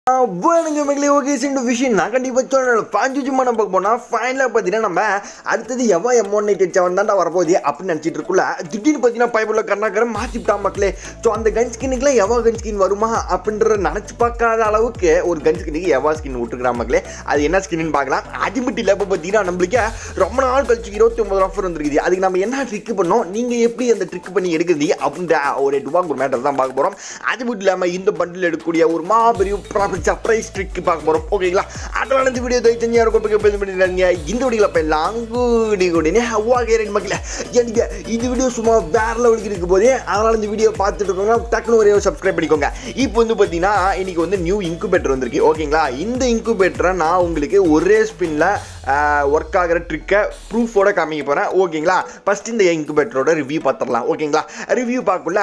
வேணுங்க மக்களே ஓகே சிண்டு விஷயம் நான் கண்டிப்பாக சொல்லணும் பாஞ்சு சும்மா நம்ம போனால் ஃபைனலாக பார்த்தீங்கன்னா நம்ம அடுத்தது எவன் எம்மோன் நைட் செவன் தான்டா வரப்போகுது அப்படின்னு நினச்சிட்டு இருக்குள்ள திடீர்னு பார்த்தீங்கன்னா பைபிளில் கர்ணாகரம் மாற்றிவிட்டான் மக்களே ஸோ அந்த கன் ஸ்கின்னுக்குலாம் எவா கன் ஸ்கின் வருமா அப்படின்ற நினச்சி பார்க்காத அளவுக்கு ஒரு கன் ஸ்கின்னுக்கு எவா ஸ்கின் விட்டுருக்குறான் மக்களே அது என்ன ஸ்கின்னு பார்க்கலாம் அது மட்டும் இல்லை இப்போ பார்த்தீங்கன்னா நம்மளுக்கு ரொம்ப நாள் கழிச்சு இருபத்தி ஒன்பது ஆஃபர் வந்துருக்குது அதுக்கு நம்ம என்ன ட்ரிக் பண்ணோம் நீங்கள் எப்படி அந்த ட்ரிக் பண்ணி எடுக்கிறது அப்படின்ற ஒரு எட்டு ரூபாய் ஒரு மேட்டர் தான் பார்க்க போகிறோம் அது மட்டும் இல்லாமல் இந்த பண்டில் எடுக்கக்கூடிய ஒரு மாபெரும் ப்ராஃபிட் சர்ப்ரைஸ் ட்ரிக் பார்க்க போகிறோம் ஓகேங்களா அதனால இந்த வீடியோ தயவு செஞ்சு யாரும் கோப்பை பேச பண்ணிடுறாங்க இந்த வீடியோவில் இப்போ எல்லாம் கூடி கூடினே ஹவாக ரெண்டு மக்களே எனக்கு இந்த வீடியோ சும்மா வேற லெவலுக்கு இருக்க போதே அதனால இந்த வீடியோ பார்த்துட்டு இருக்கோங்க டக்குனு ஒரே சப்ஸ்கிரைப் பண்ணிக்கோங்க இப்போ வந்து பார்த்தீங்கன்னா இன்னைக்கு வந்து நியூ இன்குபேட்டர் வந்திருக்கு ஓகேங்களா இந்த இன்குபேட்டரை நான் உங்களுக்கு ஒரே ஸ்பின்ல ஒர்க் ஆகிற ட்ரிக்கை ப்ரூஃபோட காமிக்க போகிறேன் ஓகேங்களா ஃபர்ஸ்ட் இந்த இன்குபேட்டரோட ரிவ்யூ பார்த்துடலாம் ஓகேங்களா ரிவ்யூ பார்க்கல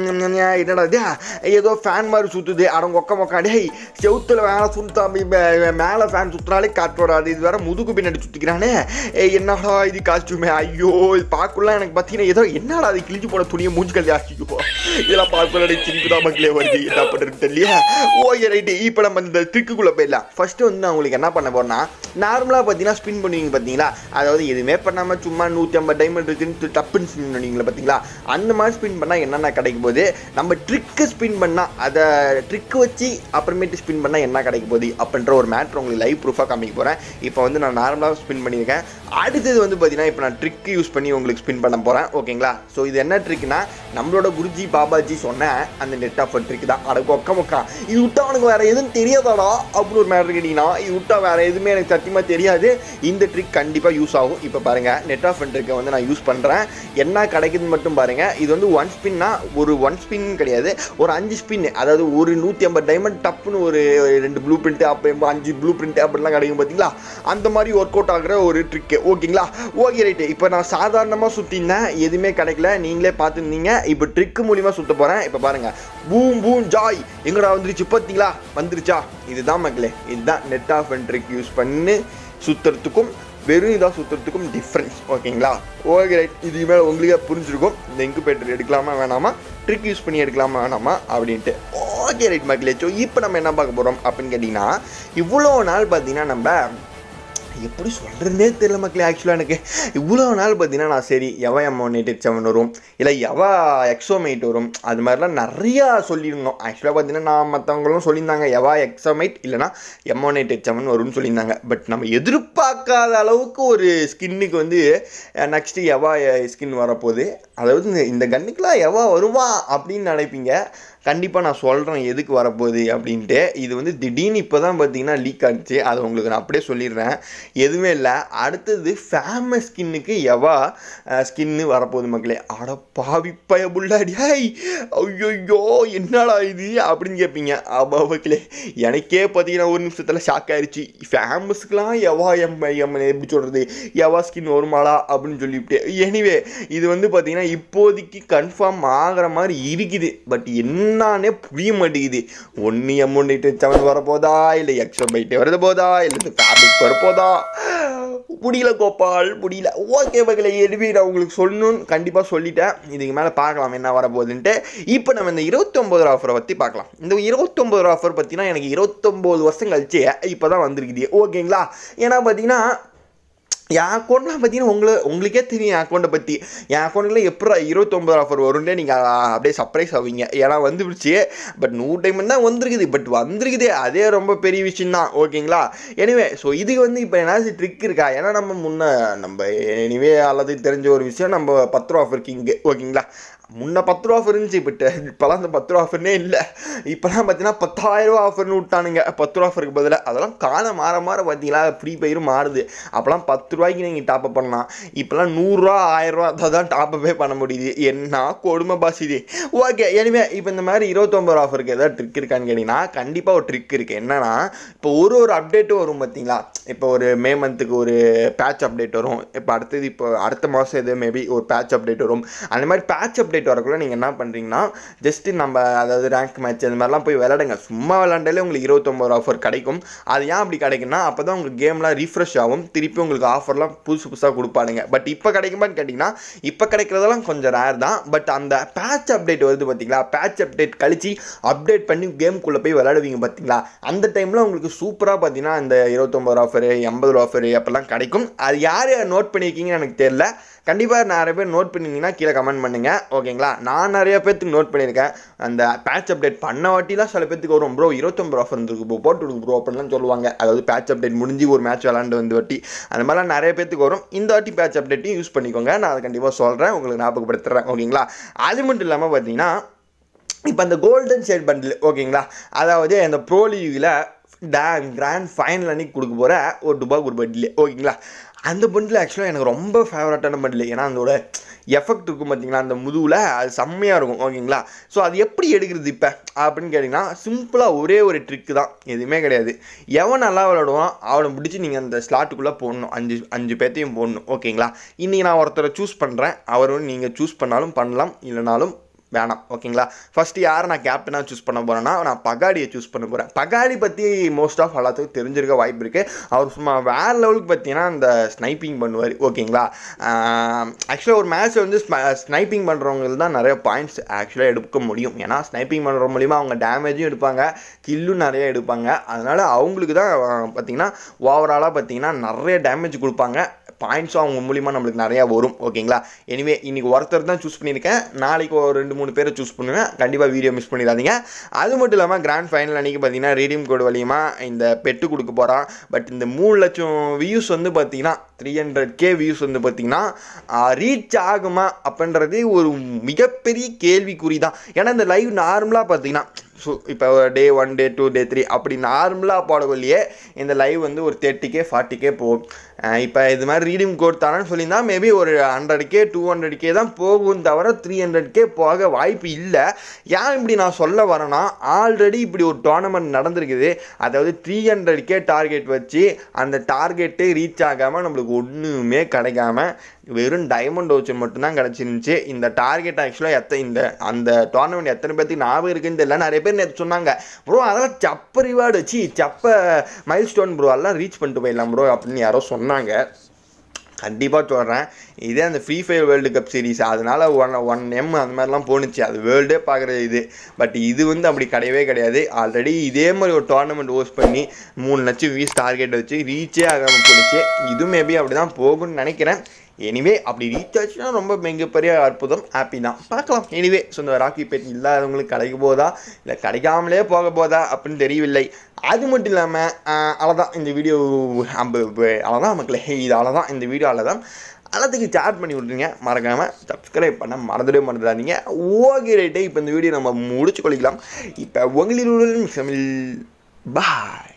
என்னடா இது ஏதோ ஃபேன் மாதிரி சுற்றுது அடங்க ஒக்க மொக்க டேய் செவுத்துல மேலே சுத்தா மேலே ஃபேன் சுற்றினாலே காற்று வராது இது வேற முதுகு பின்னாடி சுற்றிக்கிறானே ஏய், என்னடா இது காஸ்டியூமே ஐயோ இது பார்க்கலாம் எனக்கு பார்த்தீங்கன்னா ஏதோ என்னடா அது கிழிஞ்சு போன துணியை மூஞ்சி கல்வி ஐயோ இதெல்லாம் பார்க்கல சிரிப்பு தான் மக்களே வருது என்ன பண்ணுறது தெரியல ஓகே ரைட்டு இப்போ நம்ம இந்த ட்ரிக்குள்ளே போயிடலாம் ஃபர்ஸ்ட் வந்து நான் உங்களுக்கு என்ன பண்ண போறேன்னா நார்மலாக பார்த்தீங்கன்னா ஸ்பின் பண்ணுவீங்க பார்த்தீங்களா அதாவது எதுவுமே பண்ணாமல் சும்மா நூற்றி ஐம்பது டைமண்ட் இருக்குன்னு டப்புன்னு ஸ்பின் பண்ணுவீங்களா பார்த்தீங்களா அந்த மாதிரி ஸ்பின் பண்ணால் என்னென்ன கிடைக்கும் போது நம்ம ட்ரிக்கு ஸ்பின் பண்ணால் அதை ட்ரிக்கு வச்சு அப்புறமேட்டு ஸ்பின் பண்ணால் என்ன கிடைக்க போகுது அப்படின்ற ஒரு மேட்ரு உங்களுக்கு லைவ் ப்ரூஃபாக காமிக்க போகிறேன் இப்போ வந்து நான் நார்மலாக ஸ்பின் பண்ணியிருக்கேன் அடுத்தது வந்து பார்த்தீங்கன்னா இப்போ நான் ட்ரிக் யூஸ் பண்ணி உங்களுக்கு ஸ்பின் பண்ண போகிறேன் ஓகேங்களா ஸோ இது என்ன ட்ரிக்னா நம்மளோட குருஜி பாபாஜி சொன்ன அந்த நெட் ஆஃப் ட்ரிக் தான் அட கொக்க மொக்கா இது விட்டா அவனுக்கு வேறு எதுவும் தெரியாதாடா அப்படின்னு ஒரு மேட்ரு கேட்டிங்கன்னா இது விட்டா வேறு எதுவுமே எனக்கு சத்தியமாக தெரியாது இந்த ட்ரிக் கண்டிப்பாக யூஸ் ஆகும் இப்போ பாருங்கள் நெட் ஆஃப் ட்ரிக்கை வந்து நான் யூஸ் பண்ணுறேன் என்ன கிடைக்குதுன்னு மட்டும் பாருங்கள் இது வந்து ஒன் ஸ்பின்னா ஒரு ஒன் ஸ்பின் கிடையாது ஒரு அஞ்சு ஸ்பின் அதாவது ஒரு நூற்றி ஐம்பது டைமண்ட் டப்புன்னு ஒரு ரெண்டு ப்ளூ பிரிண்ட் அப்போ அஞ்சு ப்ளூ பிரிண்ட் அப்படிலாம் கிடைக்கும் பார்த்தீங்களா அந்த மாதிரி ஒர்க் அவுட் ஆகுற ஒரு ட்ரிக்கு ஓகேங்களா ஓகே ரைட்டு இப்போ நான் சாதாரணமாக சுற்றினேன் எதுவுமே கிடைக்கல நீங்களே பார்த்துருந்தீங்க இப்போ ட்ரிக்கு மூலிமா சுற்ற போகிறேன் இப்போ பாருங்கள் பூம் பூம் ஜாய் எங்கடா வந்துருச்சு பார்த்தீங்களா வந்துருச்சா இதுதான் மக்களே இதுதான் net off and trick use பண்ணி சுற்றுறதுக்கும் வெறும் இதாக சுற்றுறதுக்கும் டிஃப்ரென்ஸ் ஓகேங்களா ஓகே ரைட் இது மேலே உங்களுக்கே புரிஞ்சிருக்கும் இந்த இன்குபேட்டர் எடுக்கலாமா வேணாமா ட்ரிக் யூஸ் பண்ணி எடுக்கலாமா வேணாமா அப்படின்ட்டு ஓகே ரைட் மக்களே ஸோ இப்போ நம்ம என்ன பார்க்க போகிறோம் அப்படின்னு கேட்டிங்கன்னா இவ்வளோ நாள் பார்த்தீங்கன்னா நம்ம எப்படி சொல்கிறதுனே தெரியல மக்களே ஆக்சுவலாக எனக்கு இவ்வளோ நாள் பார்த்தீங்கன்னா நான் சரி எவ எம்மோனேட்டட் செவன் வரும் இல்லை எவ எக்ஸோமைட் வரும் அது மாதிரிலாம் நிறையா சொல்லியிருந்தோம் ஆக்சுவலாக பார்த்தீங்கன்னா நான் மற்றவங்களும் சொல்லியிருந்தாங்க எவா எக்ஸோமைட் இல்லைனா எம்மோனேட்டட் செவன் வரும்னு சொல்லியிருந்தாங்க பட் நம்ம எதிர்பார்க்காத அளவுக்கு ஒரு ஸ்கின்னுக்கு வந்து நெக்ஸ்ட்டு எவா ஸ்கின் வரப்போகுது அதாவது இந்த- இந்த கன்னுக்கெலாம் எவா வருவா அப்படின்னு நினைப்பீங்க கண்டிப்பாக நான் சொல்கிறேன் எதுக்கு வரப்போகுது அப்படின்ட்டு இது வந்து திடீர்னு இப்போ தான் பார்த்தீங்கன்னா லீக் ஆச்சு அதை உங்களுக்கு நான் அப்படியே சொல்லிடுறேன் எதுவுமே இல்லை அடுத்தது ஃபேமஸ் ஸ்கின்னுக்கு எவா ஸ்கின்னு வரப்போகுது மக்களே அட பாவி பய புள்ளாடி ஹை ஐயோ என்னடா இது அப்படின்னு கேட்பீங்க ஆமா மக்களே எனக்கே பார்த்தீங்கன்னா ஒரு நிமிஷத்தில் ஷாக் ஆயிடுச்சு ஃபேமஸ்க்குலாம் எவா எம் எம் எப்படி சொல்கிறது எவா ஸ்கின் வருமாளா அப்படின்னு சொல்லிவிட்டு எனிவே இது வந்து பார்த்தீங்கன்னா இப்போதைக்கு கன்ஃபார்ம் ஆகிற மாதிரி இருக்குது பட் என்னன்னே புரிய மாட்டேங்குது ஒன்று எம்ஒன்ட்டு செவன் வரப்போதா இல்லை எக்ஸோ பைட்டே வரது போதா இல்லை இந்த ஃபேப்ரிக் வரப்போதா முடியல கோபால் முடியல ஓகே மகளே எதுவே நான் உங்களுக்கு சொல்லணும்னு கண்டிப்பாக சொல்லிட்டேன் இதுக்கு மேலே பார்க்கலாம் என்ன வரப்போகுதுன்ட்டு இப்போ நம்ம இந்த இருபத்தொம்போது ஆஃபரை பற்றி பார்க்கலாம் இந்த இருபத்தொம்போது ஆஃபர் பற்றினா எனக்கு இருபத்தொம்போது வருஷம் கழிச்சு இப்போ தான் வந்திருக்குது ஓகேங்களா ஏன்னா பார்த்தீங்கன்னா என் அக்கௌண்ட்லாம் பார்த்தீங்கன்னா உங்களை உங்களுக்கே தெரியும் என் அக்கௌண்ட்டை பற்றி என் அக்கௌண்ட்டில் எப்போ இருபத்தொம்பது ஆஃபர் வரும்னே நீங்கள் அப்படியே சர்ப்ரைஸ் ஆவீங்க ஏன்னா வந்துருச்சு பட் நூறு டைம் தான் வந்திருக்குது பட் வந்திருக்குது அதே ரொம்ப பெரிய விஷயம் தான் ஓகேங்களா எனிவே ஸோ இதுக்கு வந்து இப்போ ஏன்னாச்சும் ட்ரிக் இருக்கா ஏன்னா நம்ம முன்ன நம்ம எனிவே அல்லது தெரிஞ்ச ஒரு விஷயம் நம்ம பத்து ரூபா ஆஃபர் கிங்கு ஓகேங்களா முன்ன பத்து ரூபா ஆஃபர் இருந்துச்சு பட் இப்போலாம் அந்த பத்து ரூபா ஆஃபர்னே இல்லை இப்போலாம் பார்த்தீங்கன்னா பத்தாயிரம் ரூபா ஆஃபர்னு விட்டானுங்க பத்து ரூபா ஆஃபருக்கு பதிலாக அதெல்லாம் காலம் மாற மாற பார்த்தீங்களா ஃப்ரீ பயிரும் மாறுது அப்போலாம் பத்து ரூபாய்க்கு நீங்கள் டாப்அப் பண்ணலாம் இப்போலாம் நூறுரூவா ஆயிரரூவா அதை தான் டாப்அப்பே பண்ண முடியுது என்ன கொடுமை பாஸ் இது ஓகே எனிவே இப்போ இந்த மாதிரி இருபத்தொம்பது ஆஃபருக்கு ஏதாவது ட்ரிக் இருக்கான்னு கேட்டிங்கன்னா கண்டிப்பாக ஒரு ட்ரிக் இருக்குது என்னன்னா இப்போ ஒரு ஒரு அப்டேட்டும் வரும் பார்த்தீங்களா இப்போ ஒரு மே மந்த்துக்கு ஒரு பேட்ச் அப்டேட் வரும் இப்போ அடுத்தது இப்போ அடுத்த மாதம் எது மேபி ஒரு பேட்ச் அப்டேட் வரும் அந்த மாதிரி பேட்ச் அப்டேட் அப்டேட் வரக்குள்ள நீங்கள் என்ன பண்ணுறீங்கன்னா ஜஸ்ட்டு நம்ம அதாவது ரேங்க் மேட்ச் அந்த மாதிரிலாம் போய் விளையாடுங்க சும்மா விளையாண்டாலே உங்களுக்கு இருபத்தொம்பது ஆஃபர் கிடைக்கும் அது ஏன் அப்படி கிடைக்குன்னா அப்போ தான் உங்களுக்கு கேம்லாம் ரீஃப்ரெஷ் ஆகும் திருப்பி உங்களுக்கு ஆஃபர்லாம் புதுசு புதுசாக கொடுப்பானுங்க பட் இப்போ கிடைக்குமான்னு கேட்டிங்கன்னா இப்போ கிடைக்கிறதெல்லாம் கொஞ்சம் ரேர் தான் பட் அந்த பேட்ச் அப்டேட் வருது பார்த்தீங்களா பேட்ச் அப்டேட் கழிச்சு அப்டேட் பண்ணி கேமுக்குள்ளே போய் விளையாடுவீங்க பார்த்தீங்களா அந்த டைமில் உங்களுக்கு சூப்பராக பார்த்தீங்கன்னா இந்த இருபத்தொம்பது ஆஃபரு எண்பது ஆஃபரு அப்போல்லாம் கிடைக்கும் அது யார் யார் நோட் பண்ணியிருக்கீங்கன்னு எனக்கு தெரியல கண்டிப்பாக நிறைய பேர் நோட் பண்ணியிருந்தீங்கன்னா கீழே கமெண்ட் பண்ணுங்கள் ஓகேங்களா நான் நிறைய பேர்த்துக்கு நோட் பண்ணியிருக்கேன் அந்த பேட்ச் அப்டேட் பண்ண வாட்டிலாம் சில பேர்த்துக்கு வரும் ப்ரோ இருபத்தொம்பது ஆஃபர் இருந்திருக்கு ப்ரோ போட்டு விடுங்க ப்ரோ அப்படின்லாம் சொல்லுவாங்க அதாவது பேட்ச் அப்டேட் முடிஞ்சு ஒரு மேட்ச் விளாண்டு வந்து வாட்டி அந்த மாதிரிலாம் நிறைய பேர்த்துக்கு வரும் இந்த வாட்டி பேட்ச் அப்டேட்டையும் யூஸ் பண்ணிக்கோங்க நான் அதை கண்டிப்பாக சொல்கிறேன் உங்களுக்கு ஞாபகப்படுத்துகிறேன் ஓகேங்களா அது மட்டும் இல்லாமல் பார்த்தீங்கன்னா இப்போ அந்த கோல்டன் ஷேட் பண்டில் ஓகேங்களா அதாவது அந்த ப்ரோ லீகில் டே கிராண்ட் ஃபைனல் அன்னைக்கு கொடுக்க போகிற ஒரு டுபாக் ஒரு பண்டில் ஓகேங்களா அந்த பண்டில் ஆக்சுவலாக எனக்கு ரொம்ப ஃபேவரட்டான பண்டில் ஏன்னா அதோட எஃபெக்ட் இருக்கும் பார்த்தீங்களா அந்த முதுகில் அது செம்மையாக இருக்கும் ஓகேங்களா ஸோ அது எப்படி எடுக்கிறது இப்போ அப்படின்னு கேட்டிங்கன்னா சிம்பிளாக ஒரே ஒரு ட்ரிக்கு தான் எதுவுமே கிடையாது எவன் நல்லா விளாடுவான் அவனை பிடிச்சி நீங்கள் அந்த ஸ்லாட்டுக்குள்ளே போடணும் அஞ்சு அஞ்சு பேர்த்தையும் போடணும் ஓகேங்களா இன்றைக்கி நான் ஒருத்தரை சூஸ் பண்ணுறேன் அவர் நீங்கள் சூஸ் பண்ணாலும் பண்ணலாம் இல்லைனாலும் வேணாம் ஓகேங்களா ஃபஸ்ட்டு யாரை நான் கேப்டனாக சூஸ் பண்ண போகிறேன்னா நான் பகாடியை சூஸ் பண்ண போகிறேன் பகாடி பற்றி மோஸ்ட் ஆஃப் எல்லாத்துக்கும் தெரிஞ்சிருக்க வாய்ப்பு இருக்குது அவர் சும்மா வேறு லெவலுக்கு பார்த்தீங்கன்னா இந்த ஸ்னைப்பிங் பண்ணுவார் ஓகேங்களா ஆக்சுவலாக ஒரு மேட்ச் வந்து ஸ்னைப்பிங் பண்ணுறவங்களுக்கு தான் நிறைய பாயிண்ட்ஸ் ஆக்சுவலாக எடுக்க முடியும் ஏன்னா ஸ்னைப்பிங் பண்ணுற மூலிமா அவங்க டேமேஜும் எடுப்பாங்க கில்லும் நிறைய எடுப்பாங்க அதனால் அவங்களுக்கு தான் பார்த்தீங்கன்னா ஓவராலாக பார்த்தீங்கன்னா நிறைய டேமேஜ் கொடுப்பாங்க பாயிண்ட்ஸும் அவங்க மூலிமா நம்மளுக்கு நிறையா வரும் ஓகேங்களா எனிவே இன்றைக்கி ஒருத்தர் தான் சூஸ் பண்ணியிருக்கேன் நாளைக்கு ஒரு ரெண்டு மூணு பேரை சூஸ் பண்ணுவேன் கண்டிப்பாக வீடியோ மிஸ் பண்ணிடாதீங்க அது மட்டும் இல்லாமல் கிராண்ட் ஃபைனல் அன்றைக்கி பார்த்தீங்கன்னா ரீடியம் கோடு வழியுமா இந்த பெட்டு கொடுக்க போகிறான் பட் இந்த மூணு லட்சம் வியூஸ் வந்து பார்த்தீங்கன்னா த்ரீ ஹண்ட்ரட் கே வியூஸ் வந்து பார்த்தீங்கன்னா ரீச் ஆகுமா அப்படின்றது ஒரு மிகப்பெரிய கேள்விக்குறி தான் ஏன்னா இந்த லைவ் நார்மலாக பார்த்தீங்கன்னா ஸோ இப்போ day one day two day three அப்படி நார்மலாக போடவில்லையே இந்த லைவ் வந்து ஒரு தேர்ட்டி கே ஃபார்ட்டி கே போகும் இப்போ இது மாதிரி ரீடிங் கோட் தரேன்னு சொல்லியிருந்தா மேபி ஒரு hundred K two hundred K தான் போகும் தவிர த்ரீ ஹண்ட்ரட் கே போக வாய்ப்பு இல்லை ஏன் இப்படி நான் சொல்ல வரேன்னா ஆல்ரெடி இப்படி ஒரு டோர்னமெண்ட் நடந்திருக்குது அதாவது த்ரீ ஹண்ட்ரட் கே டார்கெட் வச்சு அந்த டார்கெட்டே ரீச் ஆகாமல் நம்மளுக்கு ஒன்றுமே கிடைக்காம வெறும் டைமண்ட் வச்சு மட்டும்தான் கிடச்சிருந்துச்சு இந்த டார்கெட் ஆக்சுவலாக எத்தனை இந்த அந்த டோர்னமெண்ட் எத்தனை பேர்த்துக்கு ஞாபகம் இருக்குன்னு தெரியல நிறைய பேர் நேற்று சொன்னாங்க ப்ரோ அதெல்லாம் சப்ப ரிவார்டு வச்சு சப்ப மைல் ஸ்டோன் ப்ரோ எல்லாம் ரீச் பண்ணிட்டு போயிடலாம் ப்ரோ அப்படின்னு யாரோ சொன்னாங்க கண்டிப்பாக சொல்கிறேன் இதே அந்த free fire world cup series அதனால் ஒன் ஒன் எம் அந்த மாதிரிலாம் போணுச்சு அது வேர்ல்டே பார்க்குற இது பட் இது வந்து அப்படி கிடையவே கிடையாது ஆல்ரெடி இதே மாதிரி ஒரு டோர்னமெண்ட் ஹோஸ்ட் பண்ணி மூணு லட்சம் வீஸ் டார்கெட் வச்சு ரீச்சே ஆகாமல் போணுச்சு இது மேபி அப்படி தான் போகும்னு நினைக்கிறேன் எனிவே அப்படி ரீச் ஆச்சுன்னா ரொம்ப மிகப்பெரிய அற்புதம் ஹாப்பி தான் பார்க்கலாம் எனிவே ஸோ இந்த ராக்கி பேட் இல்லாதவங்களுக்கு கிடைக்க போதா இல்லை கிடைக்காமலே போக போதா அப்படின்னு தெரியவில்லை அது மட்டும் இல்லாமல் அவ்வளோதான் இந்த வீடியோ அவ்வளோதான் மக்களே இது அவ்வளோதான் இந்த வீடியோ அவ்வளோதான் எல்லாத்துக்கும் சேட் பண்ணி விட்ருங்க மறக்காமல் சப்ஸ்கிரைப் பண்ண மறந்துடவே மறந்துடாதீங்க ஓகே ரைட்டே இப்போ இந்த வீடியோ நம்ம முடிச்சு கொள்ளிக்கலாம் இப்போ உங்களின் தமிழ் பாய்